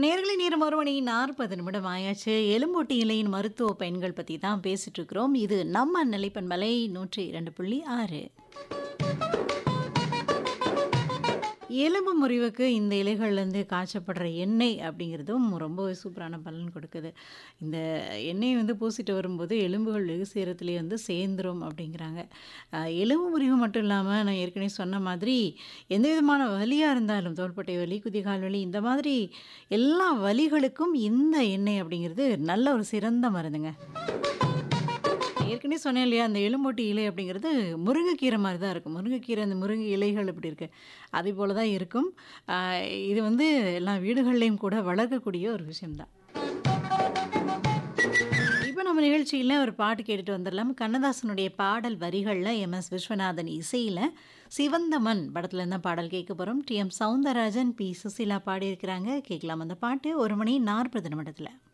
நேர்களை நேரம் ஒரு மணி நாற்பது நிமிடம் ஆயாச்சு எலும்பூட்டி இலையின் மருத்துவ பயன்கள் பற்றி தான் பேசிட்டு இருக்கிறோம் இது நம்ம நிலைப்பன்மலை நூற்றி இரண்டு புள்ளி ஆறு எலும்பு முறிவுக்கு இந்த இலைகள்லேருந்து காய்ச்சப்படுற எண்ணெய் அப்படிங்கிறதும் ரொம்ப சூப்பரான பலன் கொடுக்குது இந்த எண்ணெய் வந்து பூசிட்டு வரும்போது எலும்புகள் வெகு சீரத்துலேயே வந்து சேர்ந்துரும் அப்படிங்கிறாங்க அஹ் எலும்பு முறிவு மட்டும் இல்லாமல் நான் ஏற்கனவே சொன்ன மாதிரி எந்த விதமான வலியாக இருந்தாலும் தோள்பட்டை வலி குதிகால் வலி இந்த மாதிரி எல்லா வலிகளுக்கும் இந்த எண்ணெய் அப்படிங்கிறது நல்ல ஒரு சிறந்த மருந்துங்க ஏற்கனவே சொன்னேன் இல்லையா அந்த எலும்போட்டி இலை அப்படிங்கிறது முருங்கைக்கீரை மாதிரி தான் இருக்கும் முருங்கைக்கீரை அந்த முருங்கை இலைகள் எப்படி இருக்கு அதே போல தான் இருக்கும் ஆஹ் இது வந்து எல்லா வீடுகள்லையும் கூட வளர்க்கக்கூடிய ஒரு விஷயம்தான் இப்போ நம்ம நிகழ்ச்சியில் ஒரு பாட்டு கேட்டுட்டு வந்துடலாம் கண்ணதாசனுடைய பாடல் வரிகளில் எம் எஸ் விஸ்வநாதன் இசையில் சிவந்தமன் படத்துல இருந்தால் பாடல் கேட்க போகிறோம் T M Soundararajan P Susheela பாடியிருக்கிறாங்க கேட்கலாம் அந்த பாட்டு ஒரு மணி நாற்பது நிமிடத்தில்